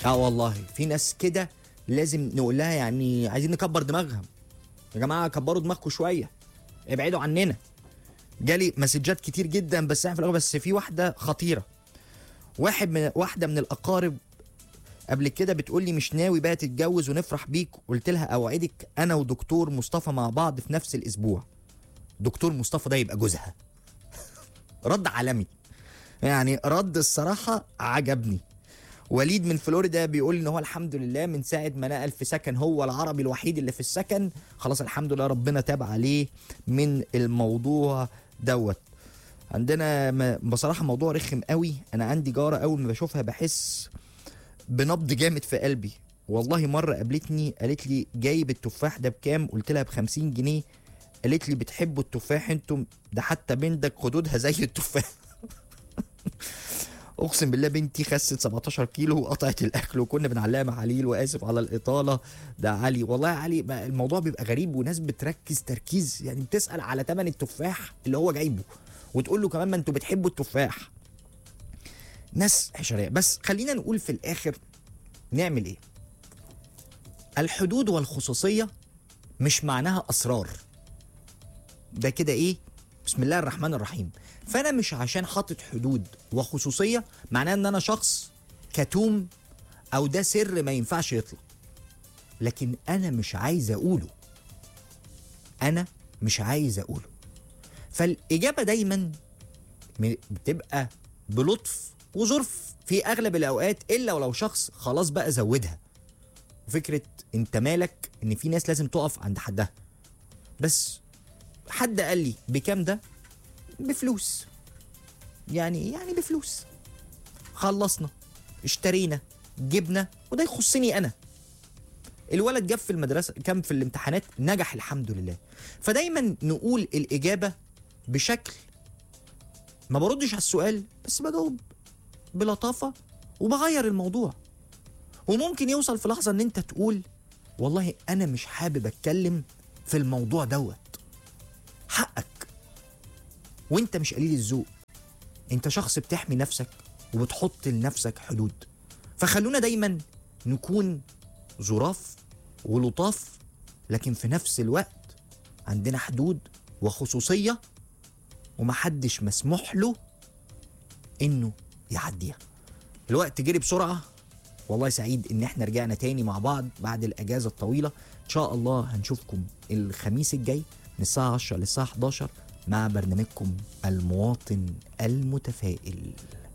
اه والله في ناس كده لازم نقول لها يعني عايزين نكبر دماغهم يا جماعه كبروا دماغكم شويه ابعدوا عننا جالي مسجات كتير جدا بس احنا في الاول بس في واحده خطيره واحد من واحده من الاقارب قبل كده بتقول لي مش ناوي بقى تتجوز ونفرح بيك قلت لها اوعدك انا ودكتور مصطفى مع بعض في نفس الاسبوع دكتور مصطفى ده يبقى جوزها رد عالمي يعني رد الصراحه عجبني وليد من فلوريدا بيقول ان هو الحمد لله من ساعه ما نقل في سكن هو العربي الوحيد اللي في السكن خلاص الحمد لله ربنا تاب عليه من الموضوع دوت عندنا م- بصراحه موضوع رخم قوي انا عندي جاره اول ما بشوفها بحس بنبض جامد في قلبي والله مره قابلتني قالت لي جايب التفاح ده بكام قلت لها ب 50 جنيه قالت لي بتحبوا التفاح انتم ده حتى بنتك خدودها زي التفاح اقسم بالله بنتي خست 17 كيلو وقطعت الاكل وكنا بنعلقها مع عليل واسف على الاطاله ده علي والله يا علي بقى الموضوع بيبقى غريب وناس بتركز تركيز يعني بتسال على ثمن التفاح اللي هو جايبه وتقول له كمان ما انتوا بتحبوا التفاح ناس حشريه بس خلينا نقول في الاخر نعمل ايه الحدود والخصوصيه مش معناها اسرار ده كده ايه بسم الله الرحمن الرحيم فانا مش عشان حاطط حدود وخصوصيه معناه ان انا شخص كتوم او ده سر ما ينفعش يطلع لكن انا مش عايز اقوله انا مش عايز اقوله فالاجابه دايما م- بتبقى بلطف وظرف في اغلب الاوقات الا ولو شخص خلاص بقى زودها وفكره انت مالك ان في ناس لازم تقف عند حدها بس حد قال لي بكام ده بفلوس يعني يعني بفلوس خلصنا اشترينا جبنا وده يخصني انا الولد جاب في المدرسه كام في الامتحانات نجح الحمد لله فدايما نقول الاجابه بشكل ما بردش على السؤال بس بجاوب بلطافه وبغير الموضوع وممكن يوصل في لحظه ان انت تقول والله انا مش حابب اتكلم في الموضوع دوت حقك وانت مش قليل الذوق انت شخص بتحمي نفسك وبتحط لنفسك حدود فخلونا دايما نكون ظراف ولطاف لكن في نفس الوقت عندنا حدود وخصوصية ومحدش مسموح له انه يعديها الوقت جري بسرعة والله سعيد ان احنا رجعنا تاني مع بعض بعد الاجازة الطويلة ان شاء الله هنشوفكم الخميس الجاي من الساعة 10 للساعة 11 مع برنامجكم المواطن المتفائل